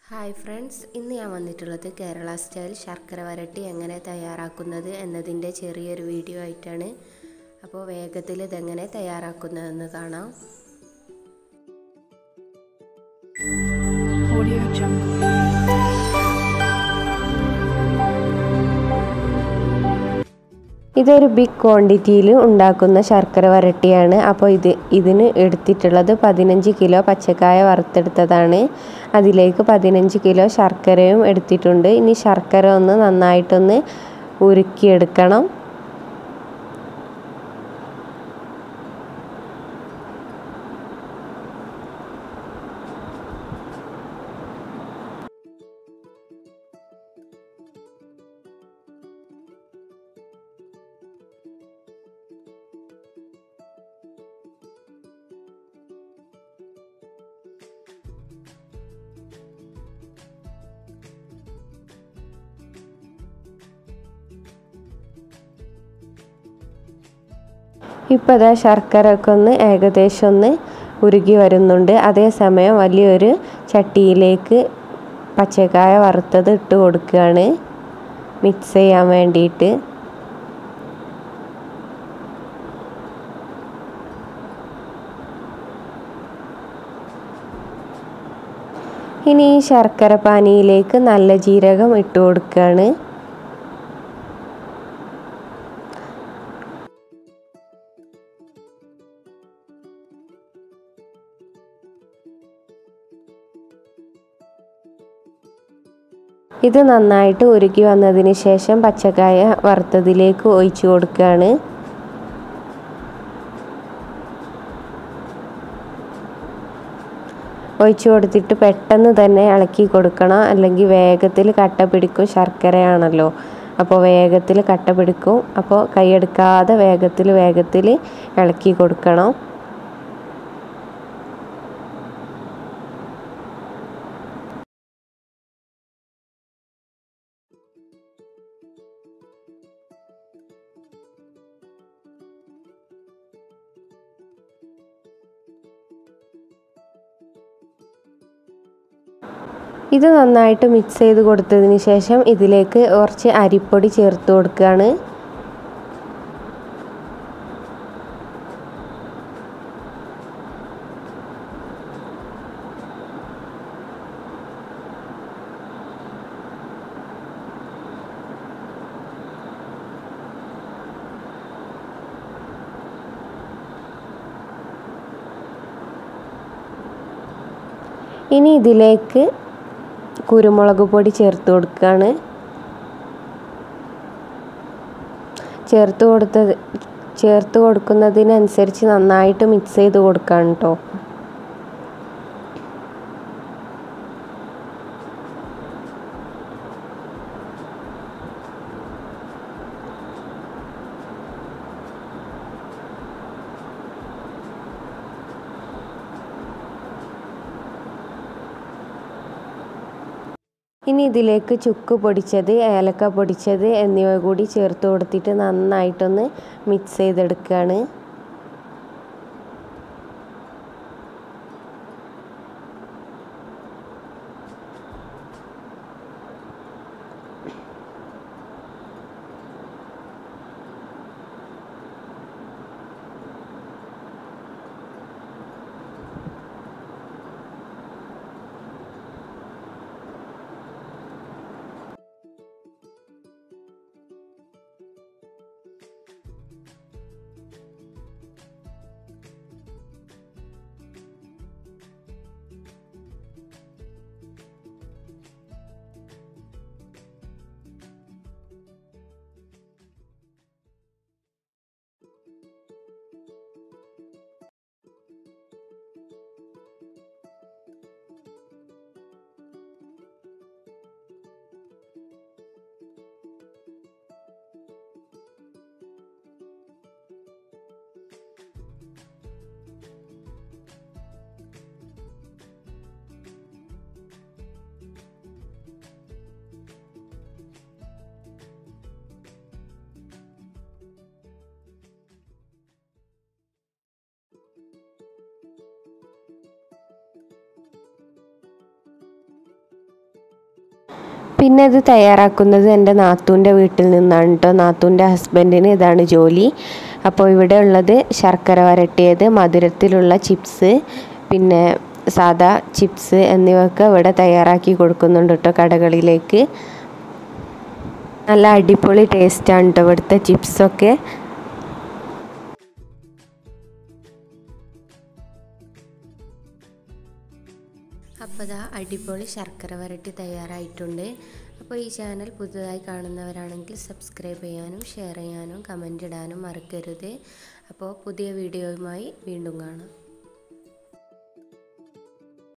Hi friends ഇന്ന് ഞാൻ വന്നിട്ടുള്ളത് കേരള സ്റ്റൈൽ ശർക്കര വരട്ടി എങ്ങനെ തയ്യാറാക്കുന്നത് എന്നതിൻ്റെ ചെറിയൊരു വീഡിയോ ആയിട്ടാണ് അപ്പോൾ വേഗത്തിൽ ഇതെങ്ങനെ തയ്യാറാക്കുന്നതെന്ന് കാണാം Audio Jungle. ഇതൊരു ബിഗ് ക്വാണ്ടിറ്റിയിൽ ഉണ്ടാക്കുന്ന ശർക്കര വരട്ടിയാണ് അപ്പോൾ ഇത് ഇതിന് എടുത്തിട്ടുള്ളത് പതിനഞ്ച് കിലോ പച്ചക്കായ വറുത്തെടുത്തതാണ് അതിലേക്ക് പതിനഞ്ച് കിലോ ശർക്കരയും എടുത്തിട്ടുണ്ട് ഇനി ശർക്കര ഒന്ന് നന്നായിട്ടൊന്ന് ഉരുക്കിയെടുക്കണം ഇപ്പോൾ അതാ ശർക്കര ഒക്കെ ഒന്ന് ഏകദേശം ഒന്ന് ഉരുകി വരുന്നുണ്ട് അതേസമയം വലിയൊരു ചട്ടിയിലേക്ക് പച്ചക്കായ വറുത്തത് ഇട്ട് കൊടുക്കുകയാണ് മിക്സ് ചെയ്യാൻ വേണ്ടിയിട്ട് ഇനി ഈ ശർക്കര പാനിയിലേക്ക് നല്ല ജീരകം ഇട്ട് കൊടുക്കുകയാണ് ഇത് നന്നായിട്ട് ഉരുക്കി വന്നതിന് ശേഷം പച്ചക്കായ വറുത്തതിലേക്ക് ഒഴിച്ചു കൊടുക്കുകയാണ് ഒഴിച്ചു കൊടുത്തിട്ട് പെട്ടെന്ന് തന്നെ ഇളക്കി കൊടുക്കണം അല്ലെങ്കിൽ വേഗത്തിൽ കട്ട പിടിക്കും ശർക്കരയാണല്ലോ അപ്പോൾ വേഗത്തിൽ കട്ട പിടിക്കും അപ്പോൾ കൈയെടുക്കാതെ വേഗത്തിൽ വേഗത്തിൽ ഇളക്കി കൊടുക്കണം ഇത് നന്നായിട്ട് മിക്സ് ചെയ്ത് കൊടുത്തതിന് ശേഷം ഇതിലേക്ക് കുറച്ച് അരിപ്പൊടി ചേർത്ത് കൊടുക്കുകയാണ് ഇനി ഇതിലേക്ക് കുരുമുളക് പൊടി ചേർത്ത് കൊടുക്കുകയാണ് ചേർത്ത് കൊടുത്തത് ചേർത്ത് കൊടുക്കുന്നതിനനുസരിച്ച് നന്നായിട്ട് മിക്സ് ചെയ്ത് കൊടുക്കണം കേട്ടോ ഇനി ഇതിലേക്ക് ചുക്ക് പൊടിച്ചത് ഏലക്ക പൊടിച്ചത് എന്നിവ കൂടി ചേർത്ത് കൊടുത്തിട്ട് നന്നായിട്ടൊന്ന് മിക്സ് ചെയ്തെടുക്കുകയാണ് പിന്നെ ഇത് തയ്യാറാക്കുന്നത് എൻ്റെ നാത്തൂൻ്റെ വീട്ടിൽ നിന്നാണ് കേട്ടോ നാത്തൂൻ്റെ ഹസ്ബൻഡിന് ഇതാണ് ജോലി അപ്പോൾ ഇവിടെ ഉള്ളത് ശർക്കര വരട്ടിയത് മധുരത്തിലുള്ള ചിപ്സ് പിന്നെ സാദാ ചിപ്സ് എന്നിവയൊക്കെ ഇവിടെ തയ്യാറാക്കി കൊടുക്കുന്നുണ്ട് കേട്ടോ കടകളിലേക്ക് നല്ല അടിപൊളി ടേസ്റ്റാണ് കേട്ടോ ഇവിടുത്തെ ചിപ്സൊക്കെ അപ്പോൾ ദാ അടിപൊളി ശർക്കര വരട്ടി തയ്യാറായിട്ടുണ്ട് അപ്പോൾ ഈ ചാനൽ പുതുതായി കാണുന്നവരാണെങ്കിൽ സബ്സ്ക്രൈബ് ചെയ്യാനും ഷെയർ ചെയ്യാനും കമൻ്റ് ഇടാനും മറക്കരുത് അപ്പോൾ പുതിയ വീഡിയോയുമായി വീണ്ടും കാണാം